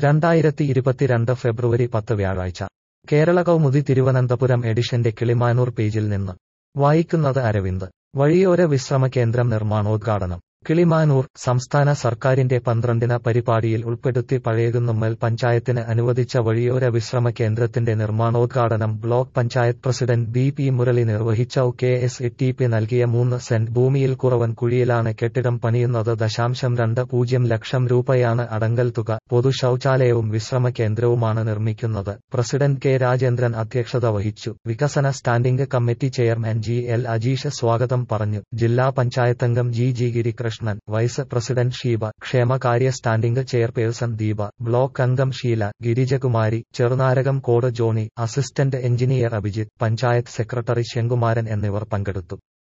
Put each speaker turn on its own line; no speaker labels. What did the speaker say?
രണ്ടായിരത്തി ഇരുപത്തിരണ്ട് ഫെബ്രുവരി പത്ത് വ്യാഴാഴ്ച കേരള കൗമുദി തിരുവനന്തപുരം എഡിഷന്റെ കിളിമാനൂർ പേജിൽ നിന്ന് വായിക്കുന്നത് അരവിന്ദ് വഴിയോര വിശ്രമ കേന്ദ്രം നിർമ്മാണോദ്ഘാടനം കിളിമാനൂർ സംസ്ഥാന സർക്കാരിന്റെ പന്ത്രണ്ടിന പരിപാടിയിൽ ഉൾപ്പെടുത്തി പഴയകുന്നുമ്മൽ പഞ്ചായത്തിന് അനുവദിച്ച വഴിയോര വിശ്രമ കേന്ദ്രത്തിന്റെ നിർമ്മാണോദ്ഘാടനം block panchayat president B P Murali നിർവഹിച്ചു K S E T P നൽകിയ മൂന്ന് സെന്റ് ഭൂമിയിൽ കുറവൻ കുഴിയിലാണ് കെട്ടിടം പണിയുന്നത് ദശാംശം രണ്ട് പൂജ്യം ലക്ഷം രൂപയാണ് അടങ്കൽ തുക പൊതു ശൌചാലയവും വിശ്രമ കേന്ദ്രവുമാണ് നിർമ്മിക്കുന്നത് പ്രസിഡന്റ് കെ രാജേന്ദ്രൻ അധ്യക്ഷത വഹിച്ചു വികസന standing committee chairman G L Ajeesh സ്വാഗതം പറഞ്ഞു ജില്ലാ പഞ്ചായത്തംഗം G G Girikrishnan vice president Sheeba ക്ഷേമകാര്യ സ്റ്റാൻഡിംഗ് ചെയർപേഴ്സൺ ദീപ ബ്ലോക്ക് അംഗം Sheela Girijakumari Cherunarakamkode Johny assistant engineer Abhijith panchayat secretary Sankumaran എന്നിവർ പങ്കെടുത്തു